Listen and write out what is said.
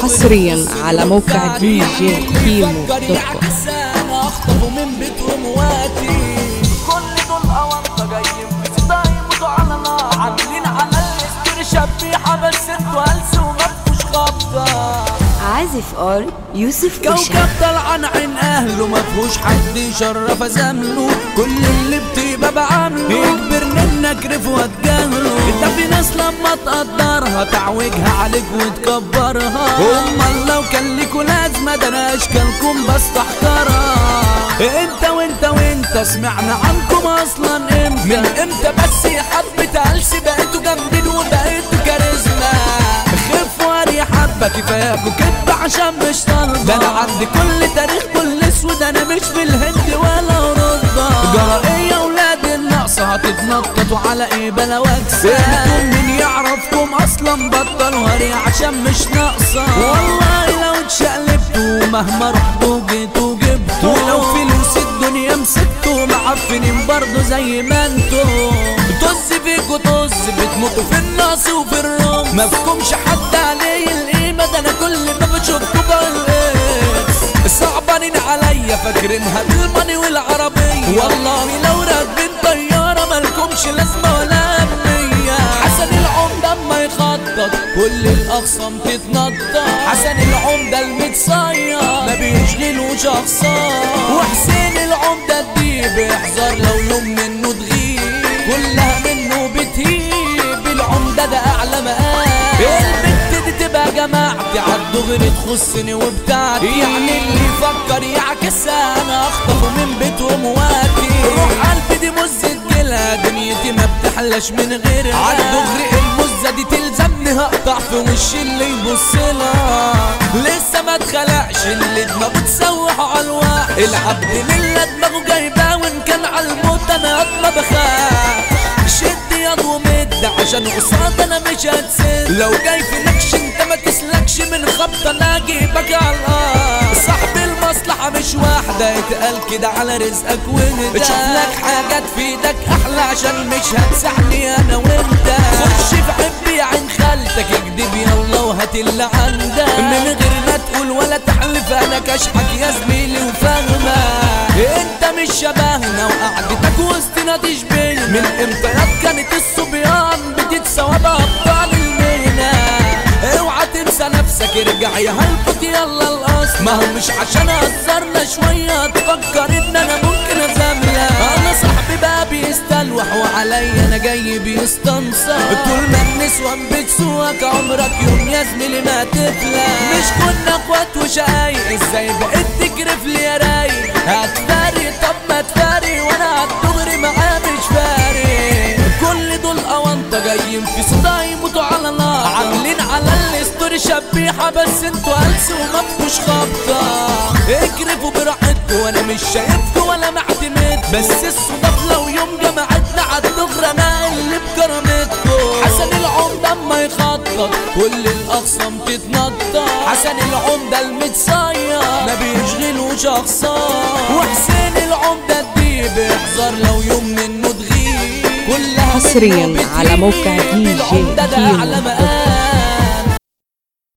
حصريا على موقع دي جي كيمو دوت كوم انا اخطفوا من بيتهم واتي كل دول اوانطه جايين في صداع يموتوا على نار عاملين على الاستور شبيحه بس انتوا هلس ومفكوش خبطه عازف ار يوسف كوشة كوكب طلعان عين اهله مفهوش حد يشرف زمله كل اللي بتبقى بعمله يجبرني ان اكرف واتجاهله انت في ناس لما تقدرها تعوجها عليك وتكبرها امال لو كان ليكوا لازمه ده انا اشكالكم بستحقرها انت وانت وانت سمعنا عنكم اصلا امتى من امتى بس يا حبة هلس بقيتوا جامدين وبقيتوا كاريزما خف واري حبة كفاياكوا كدب عشان مش طالبة ده انا عندي كل تاريخ كل اسود انا مش في الهند ولا اوروبا جرائية ولاد النقصة هتتنططوا على ايه بلا واكسة انتم مين يعرفكم اصلا بطلوا هري عشان مش ناقصة والله لو اتشقلبتوا مهما رحتوا جيتوا جبتوا ولو فلوس الدنيا مسكتوا معفنين برضه زي ما انتوا طز فيكوا طز بتموتوا في الناس وفي الرمز مفكمش حد عليه القيمة ده انا كل ما بشوفكوا بلقيت صعبانين عليا فاكرينها بالماني والعربية والله لو راكبين طيارة مالكمش لازمة ولا أهمية حسن العمدة اما يخطط كل الأخصام تتنطط حسن العمدة المتصير ما بيشغلوش أخصام وحسين العمدة الديب احذر لو يوم منه تغيب كلها منه بتهيب العمدة ده أعلى مقام البت دي تبقى جماعتي عالدغري تخصني وبتاعتي يعني اللي يفكر يعكسها انا اخطفه من بيتهم واتي روح قلبي دي مزة جيلها دنيتي ما بتحلاش من غيرها عالدغري المزة دي تلزمني هقطع في وش اللي يبص لها لسه ما اتخلقش اللي دماغه تسوح على الواحد العبد لله دماغه جايباه وان كان على الموت انا ما بخاف شد ياض ومد عشان قصاد انا مش هتسد لو جاي في نكش انت ما تسلكش من خبطه انا اجيبك على الارض صاحب المصلحه مش واحده يتقال كده على رزقك وهدى شوف لك حاجات في ايدك احلى عشان مش هتسعني انا وانت خش في حب يا عين خالتك اكدب يلا وهات اللي عندك من غير ما تقول ولا تحلف انا كشحك يا زميلي وفاهمك انت مش شبهنا وقعدتك وسطنا تشبهنا من امتى كانت الصبيان بتتسوى بأبطال المهنة اوعى تنسى نفسك ارجع يا هلفت يلا الاصل ما هو مش عشان هزرنا شوية تفكر ان انا ممكن ازاملك انا صاحبي بقى بيستلوح وعليا انا جاي بيستنصر طول ما النسوان بتسوقك عمرك يوم يا زميلي ما تفلح مش كنا اخوات وشقايق ازاي بقيت تجرف لي يا رايق هتفاري طب ما تفاري وانا هتدغري معاه مش فارق كل دول اوانطه جايين في صداع يموتوا على نار عاملين على الاستوري شبيحه بس انتوا هلس وما فيكوش خبطه اكرفوا براحتكوا وانا مش شايفكوا ولا معتمد بس الصدف لو يوم جمعتنا عالدغري انا اللي بكرامتكوا حسن العمده اما يخطط كل الاخصام تتنطط حسن العمده المتصير ما بيشغلوش اخصام وحسين العمده الديب احذر لو يوم منه تغيب كلها حصرياً منه على موقع بتهيب. دي جي العمدة ده كيمو أعلى دوت مقام